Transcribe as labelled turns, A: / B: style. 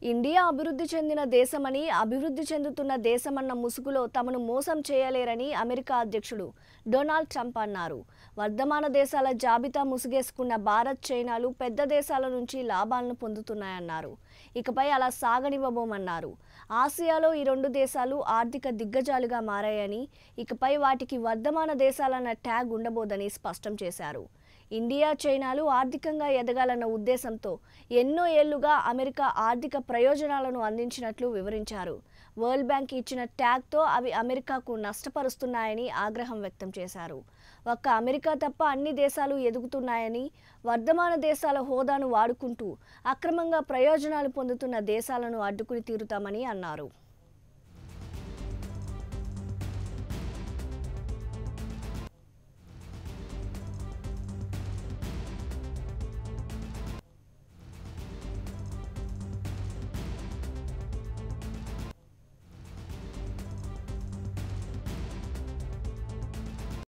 A: India అభివృద్ధి చెందిన దేశమని అభివృద్ధి చెందుతున్న దేశమన్న ముసుగులో తమను మోసం చేయలేరని అమెరికా అధ్యక్షుడు డొనాల్డ్ ట్రంప్ అన్నారు వర్ధమాన దేశాల జాబితా ముసుగేసుకున్న భారత్ చైనాలు పెద్ద దేశాల నుంచి లాభాలను పొందుతున్నాయన్నారు ఇకపై అలా సాగనివ్వబోమన్నారు ఆసియాలో ఈ రెండు దేశాలు ఆర్థిక దిగ్గజాలుగా మారాయని ఇకపై వాటికి వర్ధమాన దేశాలన్న ట్యాగ్ ఉండబోదని స్పష్టం చేశారు ఇండియా చైనాలు ఆర్థికంగా ఎదగాలన్న ఉద్దేశంతో ఎన్నో ఏళ్లుగా అమెరికా ఆర్థిక ప్రయోజనాలను అందించినట్లు వివరించారు వరల్డ్ బ్యాంక్ ఇచ్చిన ట్యాగ్తో అవి అమెరికాకు నష్టపరుస్తున్నాయని ఆగ్రహం వ్యక్తం చేశారు ఒక్క అమెరికా తప్ప అన్ని దేశాలు ఎదుగుతున్నాయని వర్ధమాన దేశాల హోదాను వాడుకుంటూ అక్రమంగా ప్రయోజనాలు పొందుతున్న దేశాలను అడ్డుకుని తీరుతామని అన్నారు